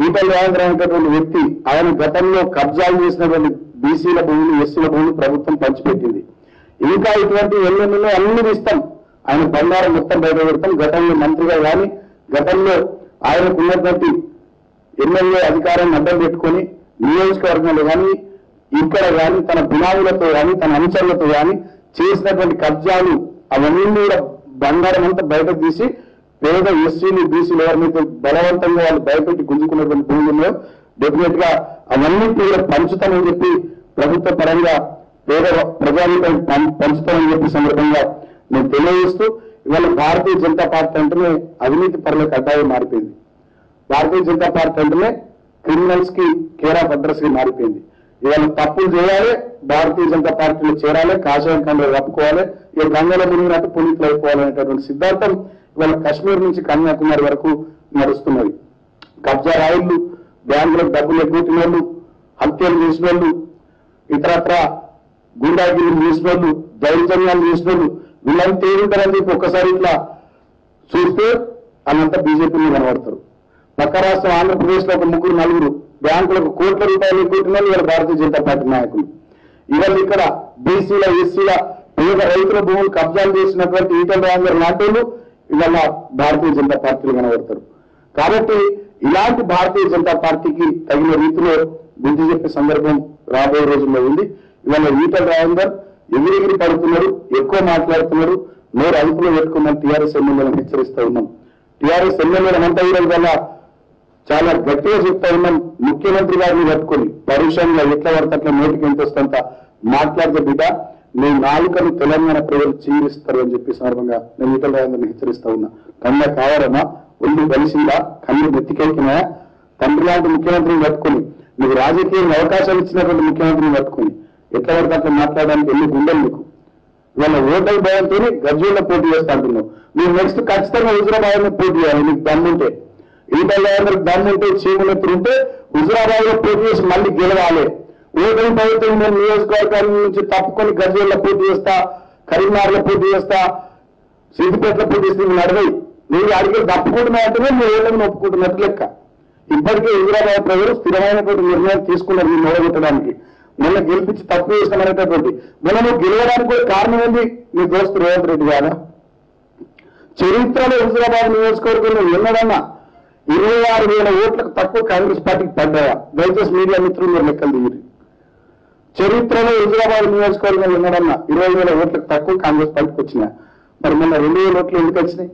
ఈటల రాజేంద్ర అనేటటువంటి వ్యక్తి ఆయన గతంలో కబ్జాలు చేసినటువంటి బీసీల భూములు ఎస్సీల భూములు ప్రభుత్వం పంచిపెట్టింది ఇంకా ఇటువంటి ఎన్నెన్నో అన్ని ఇస్తాం ఆయన బంగారం మొత్తం బయట పెడతాం గతంలో మంత్రిగా కానీ గతంలో ఆయనకు ఉన్నటువంటి ఎమ్మెల్యే అధికారాన్ని అడ్డం పెట్టుకొని నియోజకవర్గంలో కానీ ఇక్కడ కానీ తన బినాములతో కానీ తన అనుచరులతో కానీ చేసినటువంటి కబ్జాలు అవన్నీ కూడా బంగారం అంతా బయటకు తీసి పేద ఎస్సీలు బీసీలు ఎవరినైతే బలవంతంగా వాళ్ళు భయపెట్టి గుంజుకున్నటువంటి భూముల్లో డెఫినెట్ గా అవన్నింటి కూడా పంచుతామని చెప్పి ప్రభుత్వ పరంగా పేద ప్రజానికం పం- పంచుతామని చెప్పి సందర్భంగా నేను తెలియజేస్తూ ఇవాళ భారతీయ జనతా పార్టీ అంటేనే అవినీతి పరులకు అడ్డాయి మారిపోయింది భారతీయ జనతా పార్టీ అంటేనే క్రిమినల్స్ కి కేర్ ఆఫ్ అడ్రస్ గా మారిపోయింది ఇవాళ తప్పులు చేయాలి భారతీయ జనతా పార్టీలో చేరాలి కాషాయం కండ కప్పుకోవాలి ఇక గంగలో మునిగినట్టు పునీతులు అయిపోవాలనేటటువంటి సిద్ధాంతం ఇవాళ కాశ్మీర్ నుంచి కన్యాకుమారి వరకు నడుస్తున్నది కబ్జా రాయిళ్లు బ్యాంకులకు డబ్బులు ఎగ్గొట్టిన వాళ్ళు హత్యలు చేసిన వాళ్ళు ఇతరత్ర గుండాగిరి చేసిన వాళ్ళు దౌర్జన్యాలు చేసిన వాళ్ళు వీళ్ళంతా ఏముంటారని చెప్పి ఒక్కసారి ఇట్లా చూస్తే వాళ్ళంతా బీజేపీని కనబడతారు పక్క రాష్ట్రం ఆంధ్రప్రదేశ్ లో ఒక ముగ్గురు నలుగురు బ్యాంకులకు కోట్ల రూపాయలు ఎగ్గొట్టిన వాళ్ళు ఇవాళ భారతీయ జనతా పార్టీ నాయకులు ఇవాళ ఇక్కడ బీసీల ఎస్సీల పేద రైతుల భూములు కబ్జాలు చేసినటువంటి ఈటల రాజేందర్ నాటోలు ఇవాళ భారతీయ జనతా పార్టీలు కనబడతారు కాబట్టి ఇలాంటి భారతీయ జనతా పార్టీకి తగిన రీతిలో బుద్ధి చెప్పే సందర్భం రాబోయే రోజుల్లో ఉంది ఇవాళ ఈటల రాజేందర్ ఎగిరెగిరి పడుతున్నాడు ఎక్కువ మాట్లాడుతున్నాడు నోరు అదుపులో పెట్టుకున్నాం టీఆర్ఎస్ ఎమ్మెల్యేలను హెచ్చరిస్తూ ఉన్నాం టీఆర్ఎస్ ఎమ్మెల్యేలను అంతా కూడా ఇవాళ చాలా గట్టిగా చెప్తా ఉన్నాం ముఖ్యమంత్రి గారిని పట్టుకొని పరుషంగా ఎట్లా పడితే అట్లా నోటికి ఎంత వస్తుందంత మాట్లాడితే బిడ్డ నీ నాలుకను తెలంగాణ ప్రజలు చీరిస్తారు అని చెప్పి సందర్భంగా నేను ఈటల రాజేంద్రని హెచ్చరిస్తా ఉన్నా కన్న కావాలన్నా ఒళ్ళు కలిసిందా కన్ను నెత్తికెక్కినా తండ్రి లాంటి ముఖ్యమంత్రిని పట్టుకొని నీకు రాజకీయ అవకాశాలు ఇచ్చినటువంటి ముఖ్యమంత్రిని పట్టుకొని ఎట్లా పడితే అట్లా మాట్లాడడానికి ఎన్ని గుండెలు నీకు ఇవాళ ఓటమి భయంతో గజ్వేల్లో పోటీ చేస్తా అంటున్నావు నువ్వు నెక్స్ట్ ఖచ్చితంగా హుజరాబాద్ లో పోటీ చేయాలి నీకు దమ్ముంటే ఈటల రాజేంద్రకు దమ్ముంటే చీమునెత్తులు ఉంటే హుజరాబాద్ లో పోటీ చేసి మళ్ళీ గెలవాలి ఓటమి భయంతో నేను నియోజకవర్గాల నుంచి తప్పుకొని గజ్వేల్లో పోటీ చేస్తా కరీంనగర్ లో పోటీ చేస్తా సిద్దిపేటలో పోటీ చేస్తే నువ్వు నడవై నువ్వు అడిగి తప్పుకుంటున్నావు అంటేనే నువ్వు ఓటమిని ఒప్పుకుంటున్నట్టు లెక్క ఇప్పటికే హైదరాబాద్ ప్రజలు స్థిరమైనటువంటి నిర్ణయం తీసుకున్నారు మీరు మొదలుపెట్టడానికి మొన్న గెలిపించి తప్పు చేస్తామనేటటువంటి మొన్న నువ్వు గెలవడానికి కూడా కారణం ఏంది నీ దోస్తు రేవంత్ రెడ్డి గారా చరిత్రలో హుజరాబాద్ నియోజకవర్గంలో ఎన్నడన్నా ఇరవై ఆరు వేల ఓట్లకు తక్కువ కాంగ్రెస్ పార్టీకి పడ్డాయా దయచేసి మీడియా మిత్రులు మీరు లెక్కలు దిగిరి చరిత్రలో హుజరాబాద్ నియోజకవర్గంలో ఎన్నడన్నా ఇరవై వేల ఓట్లకు తక్కువ కాంగ్రెస్ పార్టీకి వచ్చినాయి మరి మొన్న రెండు వేల ఓట్లు ఎందుకు వచ్చినాయి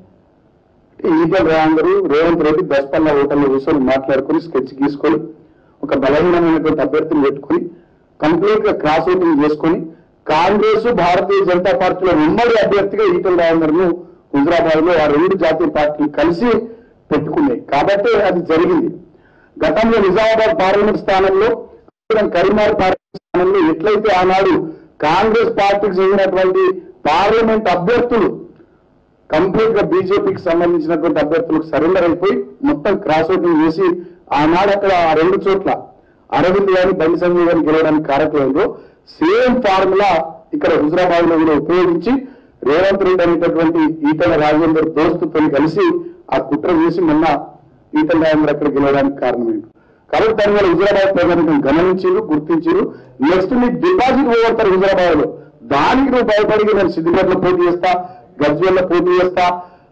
ఈటల రాజేందరు రేవంత్ రెడ్డి దశపల్ల హోటల్లో కూర్చొని మాట్లాడుకొని స్కెచ్ గీసుకొని ఒక బలహీనమైనటువంటి అభ్యర్థిని పెట్టుకొని కంప్లీట్ గా క్రాస్ ఓటింగ్ చేసుకొని కాంగ్రెస్ భారతీయ జనతా పార్టీలో ఉమ్మడి అభ్యర్థిగా ఈటల రాజేందర్ను హుజరాబాద్ లో ఆ రెండు జాతీయ పార్టీలు కలిసి పెట్టుకున్నాయి కాబట్టి అది జరిగింది గతంలో నిజామాబాద్ పార్లమెంట్ స్థానంలో కరీంనగర్ పార్లమెంట్ స్థానంలో ఎట్లయితే ఆనాడు కాంగ్రెస్ పార్టీకి చెందినటువంటి పార్లమెంట్ అభ్యర్థులు కంప్లీట్ గా బీజేపీకి సంబంధించినటువంటి అభ్యర్థులకు సరెండర్ అయిపోయి మొత్తం క్రాస్ ఓటింగ్ చేసి ఆనాడు అక్కడ ఆ రెండు చోట్ల అరవింద్ గాని బండి సంజయ్ గారిని గెలవడానికి కారకమైందో సేమ్ ఫార్ములా ఇక్కడ హుజరాబాద్ లో కూడా ఉపయోగించి రేవంత్ రెడ్డి అనేటటువంటి ఈటల రాజేందర్ దోస్తుతో కలిసి ఆ కుట్ర చేసి మొన్న ఈటల రాజేందర్ అక్కడ గెలవడానికి కారణమైంది కాబట్టి దాని వల్ల హుజరాబాద్ ప్రజలను గమనించారు గుర్తించారు నెక్స్ట్ నీ డిపాజిట్ పోగొడతారు హుజరాబాద్ లో దానికి నువ్వు భయపడి నేను సిద్దిపేటలో పోటీ చేస్తా గజ్వేల్లో పోటీ చేస్తా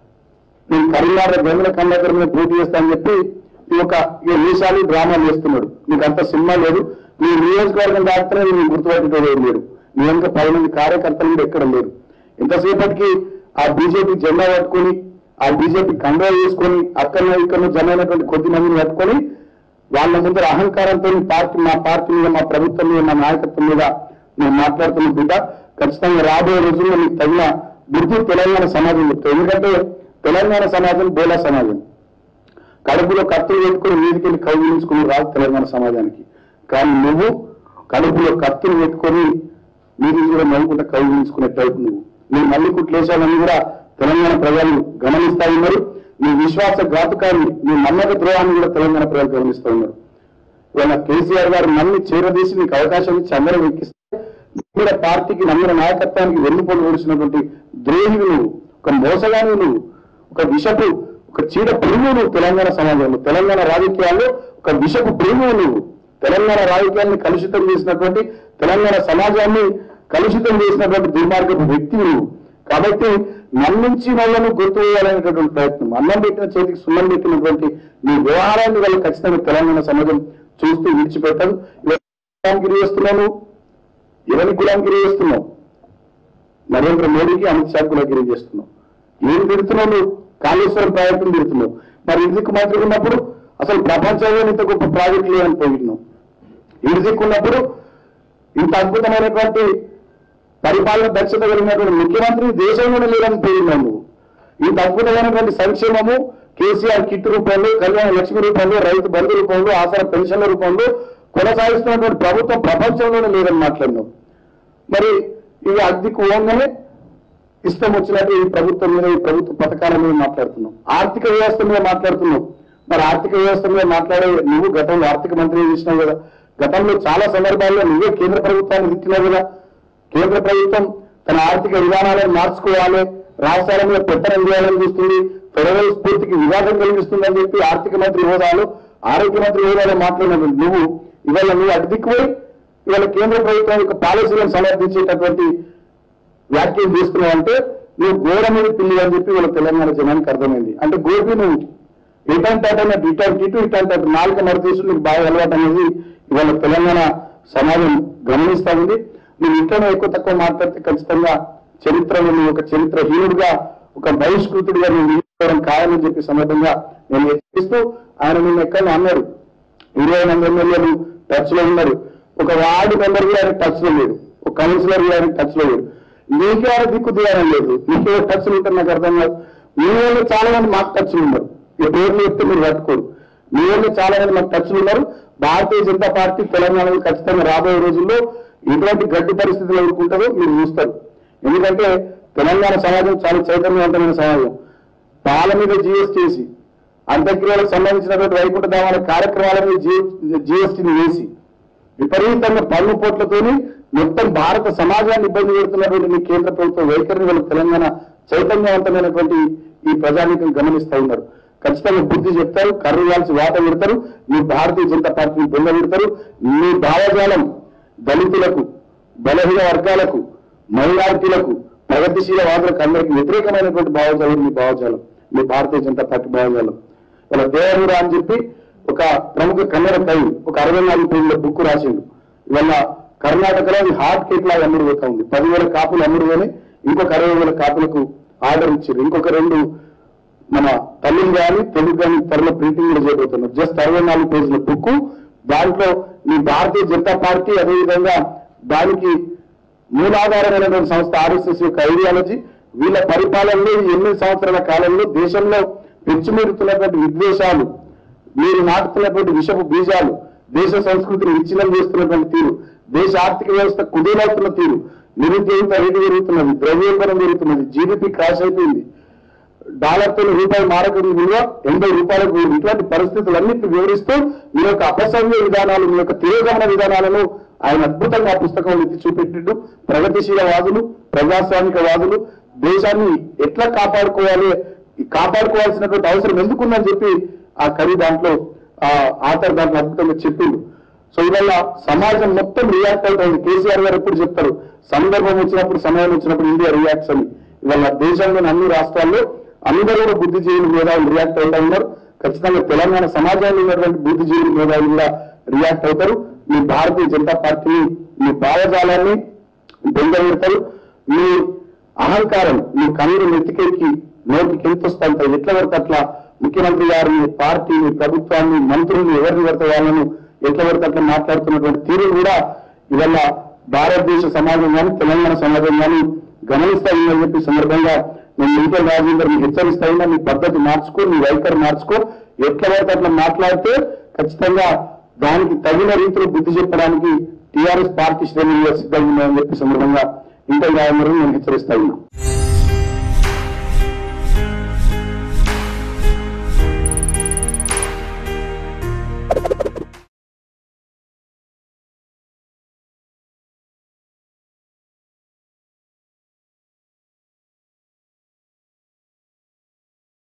నేను కరీంనగర్ గంగుల కన్నాకర్ మీద పోటీ చేస్తా అని చెప్పి ఈ ఒక ఈ మీసాలు డ్రామాలు చేస్తున్నాడు నీకు అంత సినిమా లేదు నీ నియోజకవర్గం దాటితే నేను గుర్తుపట్టేటోడు ఎవరు లేడు నీ వెనుక పది మంది కార్యకర్తలు కూడా ఎక్కడ లేరు ఇంతసేపటికి ఆ బీజేపీ జెండా పట్టుకొని ఆ బీజేపీ కండువా వేసుకొని అక్కడ ఇక్కడ జమైనటువంటి కొద్ది మందిని పట్టుకొని వాళ్ళ ముందర అహంకారంతో పార్టీ మా పార్టీ మీద మా ప్రభుత్వం మీద మా నాయకత్వం మీద నేను మాట్లాడుతున్న బిడ్డ ఖచ్చితంగా రాబోయే రోజుల్లో మీకు తగిన బుద్ధి తెలంగాణ సమాజం చెప్తాయి ఎందుకంటే తెలంగాణ సమాజం బోలా సమాజం కడుపులో కత్తులు పెట్టుకుని వీధికెళ్ళి కౌగిలించుకుని రాదు తెలంగాణ సమాజానికి కానీ నువ్వు కడుపులో కత్తులు పెట్టుకొని వీధి కూడా నవ్వుకుంటా కౌగిలించుకునే టైపు నువ్వు నీ మళ్ళీ కుట్లేశాలని కూడా తెలంగాణ ప్రజలు గమనిస్తా ఉన్నారు నీ విశ్వాస ఘాతుకాన్ని నీ నమ్మక ద్రోహాన్ని కూడా తెలంగాణ ప్రజలు గమనిస్తూ ఉన్నారు ఇవాళ కేసీఆర్ గారు నమ్మి చేరదీసి నీకు అవకాశం ఇచ్చి అందరూ ఎక్కిస్తే నువ్వు కూడా పార్టీకి నమ్మిన నాయకత్వానికి వెన్నుపోటు ఓడిసినటువంటి ద్రోహివి నువ్వు ఒక మోసగాని నువ్వు ఒక విషపు ఒక చీడ పురుగు నువ్వు తెలంగాణ సమాజంలో తెలంగాణ రాజకీయాల్లో ఒక విషపు ప్రేమ నువ్వు తెలంగాణ రాజకీయాన్ని కలుషితం చేసినటువంటి తెలంగాణ సమాజాన్ని కలుషితం చేసినటువంటి దుర్మార్గపు వ్యక్తి నువ్వు కాబట్టి నన్నుంచి వాళ్ళను గుర్తు వేయాలనేటటువంటి ప్రయత్నం అన్నం పెట్టిన చేతికి సున్నం పెట్టినటువంటి నీ వ్యవహారాన్ని వాళ్ళు ఖచ్చితంగా తెలంగాణ సమాజం చూస్తూ విడిచిపెట్టదు గులాంగిరి చేస్తున్నావు నువ్వు ఎవరిని గులాంగిరి చేస్తున్నావు నరేంద్ర మోడీకి అమిత్ షా గులాంగిరి చేస్తున్నావు ఏం తిడుతున్నావు నువ్వు కాళేశ్వరం ప్రాజెక్టును తిడుతున్నావు మరి ఇందుకు మాత్రం ఉన్నప్పుడు అసలు ప్రపంచంలో ఇంత గొప్ప ప్రాజెక్టు లేదని పోయినావు ఇందుకు ఉన్నప్పుడు ఇంత అద్భుతమైనటువంటి పరిపాలన దక్షత కలిగినటువంటి ముఖ్యమంత్రి దేశంలోనే లేదని పోయినావు నువ్వు ఇంత అద్భుతమైనటువంటి సంక్షేమము కేసీఆర్ కిట్ రూపంలో కళ్యాణ లక్ష్మి రూపంలో రైతు బంధు రూపంలో ఆసర పెన్షన్ల రూపంలో కొనసాగిస్తున్నటువంటి ప్రభుత్వం ప్రపంచంలోనే లేదని మాట్లాడినావు మరి ఇవి అద్దెకు ఓంగానే ఇష్టం వచ్చినట్టు ఈ ప్రభుత్వం మీద ఈ ప్రభుత్వ పథకాల మీద మాట్లాడుతున్నాం ఆర్థిక వ్యవస్థ మీద మాట్లాడుతున్నాం మరి ఆర్థిక వ్యవస్థ మీద మాట్లాడే నువ్వు గతంలో ఆర్థిక మంత్రి చేసినావు కదా గతంలో చాలా సందర్భాల్లో నువ్వే కేంద్ర ప్రభుత్వాన్ని తిట్టినావు కదా కేంద్ర ప్రభుత్వం తన ఆర్థిక విధానాలను మార్చుకోవాలి రాష్ట్రాల మీద పెత్తనం చేయాలని చూస్తుంది ఫెడరల్ స్ఫూర్తికి వివాదం కలిగిస్తుందని చెప్పి ఆర్థిక మంత్రి హోదాలో ఆరోగ్య మంత్రి హోదాలో మాట్లాడినటువంటి నువ్వు ఇవాళ నువ్వు అటు దిక్కుపోయి ఇవాళ కేంద్ర ప్రభుత్వం యొక్క పాలసీలను సమర్థించేటటువంటి వ్యాఖ్యలు చేస్తున్నావు అంటే నువ్వు గోడ మీద పిల్లి అని చెప్పి వాళ్ళ తెలంగాణ జనానికి అర్థమైంది అంటే గోపి నువ్వు ఇటంటే అటు ఇటు ఇటు ఇటంటే అటు నాలుక మరతీసు నీకు బాగా అలవాటు అనేది ఇవాళ తెలంగాణ సమాజం గమనిస్తా ఉంది నువ్వు ఇంట్లోనే ఎక్కువ తక్కువ మాట్లాడితే ఖచ్చితంగా చరిత్రలో నువ్వు ఒక చరిత్రహీనుడిగా ఒక బహిష్కృతుడిగా నువ్వు నిలుచుకోవడం ఖాయమని చెప్పి సందర్భంగా నేను హెచ్చరిస్తూ ఆయన నిన్న ఎక్కడ అన్నారు ఇరవై మంది ఎమ్మెల్యేలు టచ్ లో ఉన్నారు ఒక వార్డు మెంబర్ కూడా ఆయన టచ్ లో లేడు ఒక కౌన్సిలర్ కూడా ఆయన టచ్ లో లేడు నీకే ఆయన దిక్కు తీయడం లేదు నీకే టచ్ ఉంటే నాకు అర్థం కాదు మీ వాళ్ళు చాలా మంది మాకు టచ్ ఉన్నారు ఈ పేర్లు చెప్తే మీరు పట్టుకోరు మీ వాళ్ళు చాలా మంది మాకు టచ్ ఉన్నారు భారతీయ జనతా పార్టీ తెలంగాణలో ఖచ్చితంగా రాబోయే రోజుల్లో ఎటువంటి గడ్డి పరిస్థితులు ఎదుర్కొంటారో మీరు చూస్తారు ఎందుకంటే తెలంగాణ సమాజం చాలా చైతన్యవంతమైన సమాజం పాల మీద జిఎస్టీ వేసి అంత్యక్రియలకు సంబంధించినటువంటి వైకుంఠ ధామాల కార్యక్రమాల మీద జిఎస్టీని వేసి విపరీతంగా పన్ను పోట్లతోని మొత్తం భారత సమాజాన్ని ఇబ్బంది పెడుతున్నటువంటి మీ కేంద్ర ప్రభుత్వ వైఖరిని వాళ్ళు తెలంగాణ చైతన్యవంతమైనటువంటి ఈ ప్రజానీకం గమనిస్తూ ఉన్నారు ఖచ్చితంగా బుద్ధి చెప్తారు కర్రు వాల్సి వాట పెడతారు మీ భారతీయ జనతా పార్టీని బొంద పెడతారు మీ భావజాలం దళితులకు బలహీన వర్గాలకు మైనారిటీలకు ప్రగతిశీల వాదులకు అందరికీ వ్యతిరేకమైనటువంటి భావజాలం మీ భావజాలం మీ భారతీయ జనతా పార్టీ భావజాలం ఇలా దేవరూర అని చెప్పి ఒక ప్రముఖ కన్నడ కవి ఒక అరవై నాలుగు పేజీల బుక్ రాసిండు ఇవాళ కర్ణాటకలో అది హాట్ కేక్ లాగా అమ్ముడు పోతా ఉంది పదివేల కాపులు అమ్ముడు పోయి ఇంకొక అరవై వేల కాపులకు ఆర్డర్ ఇచ్చారు ఇంకొక రెండు మన తమిళ్ కానీ తెలుగు కానీ త్వరలో ప్రింటింగ్ కూడా చేయబోతున్నారు జస్ట్ అరవై నాలుగు పేజీల బుక్ దాంట్లో మీ భారతీయ జనతా పార్టీ అదేవిధంగా దానికి మూలాధారమైనటువంటి సంస్థ ఆర్ఎస్ఎస్ యొక్క ఐడియాలజీ వీళ్ళ పరిపాలనలో ఈ ఎనిమిది సంవత్సరాల కాలంలో దేశంలో పెంచుమీరుతున్నటువంటి విద్వేషాలు మీరు నాటుతున్నటువంటి విషపు బీజాలు దేశ సంస్కృతిని విచ్ఛిన్నం చేస్తున్నటువంటి తీరు దేశ ఆర్థిక వ్యవస్థ కుదేలవుతున్న తీరు నిరుద్యోగిత రేటు పెరుగుతున్నది ద్రవ్యోల్బణం పెరుగుతున్నది జీడిపి క్రాష్ అయిపోయింది డాలర్తో రూపాయి మారక విలువ ఎనభై రూపాయలకు ఉంది. ఇటువంటి పరిస్థితులన్నింటినీ వివరిస్తూ మీ యొక్క అపసవ్య విధానాలు మీ యొక్క తిరోగమన విధానాలను ఆయన అద్భుతంగా ఆ పుస్తకం ఎత్తి చూపెట్టిండు ప్రగతిశీల వాదులు ప్రజాస్వామిక వాదులు దేశాన్ని ఎట్లా కాపాడుకోవాలి ఈ కాపాడుకోవాల్సినటువంటి అవసరం ఎందుకుందని చెప్పి ఆ కవి దాంట్లో ఆ ఆథర్ దాంట్లో అద్భుతంగా చెప్పిండు సో ఇవల్ల సమాజం మొత్తం రియాక్ట్ అవుతుంది కేసీఆర్ గారు ఎప్పుడు చెప్తారు సందర్భం వచ్చినప్పుడు సమయం వచ్చినప్పుడు ఇండియా రియాక్ట్స్ అని ఇవాళ దేశంలోని అన్ని రాష్ట్రాల్లో అందరూ కూడా బుద్ధిజీవులు మేధావులు రియాక్ట్ అవుతా ఉన్నారు ఖచ్చితంగా తెలంగాణ సమాజంలో ఉన్నటువంటి బుద్ధిజీవులు మేధావులు కూడా రియాక్ట్ అవుతారు మీ భారతీయ జనతా పార్టీని మీ భావజాలాన్ని బెంగపెడతారు మీ అహంకారం మీ కన్నులు నెత్తికెక్కి నోటికి ఎంత వస్తుంటే ఎట్లా పడితే అట్లా ముఖ్యమంత్రి గారిని పార్టీని ప్రభుత్వాన్ని మంత్రుల్ని ఎవరిని పడితే వాళ్ళను ఎట్లా పడితే అట్లా మాట్లాడుతున్నటువంటి తీరును కూడా ఇవాళ భారతదేశ సమాజం కానీ తెలంగాణ సమాజం కానీ గమనిస్తా ఉందని చెప్పి సందర్భంగా నేను మిగతా రాజేందర్ మీకు హెచ్చరిస్తా ఉన్నా మీ పద్ధతి మార్చుకో మీ వైఖరి మార్చుకో ఎట్లా పడితే అట్లా మాట్లాడితే ఖచ్చితంగా దానికి తగిన రీతిలో బుద్ధి చెప్పడానికి టీఆర్ఎస్ పార్టీ శ్రేణులు సిద్ధంగా ఉన్నాయని చెప్పి సందర్భంగా ఇంకా రాజేందర్ నేను హెచ్చరిస్తా ఉన్నా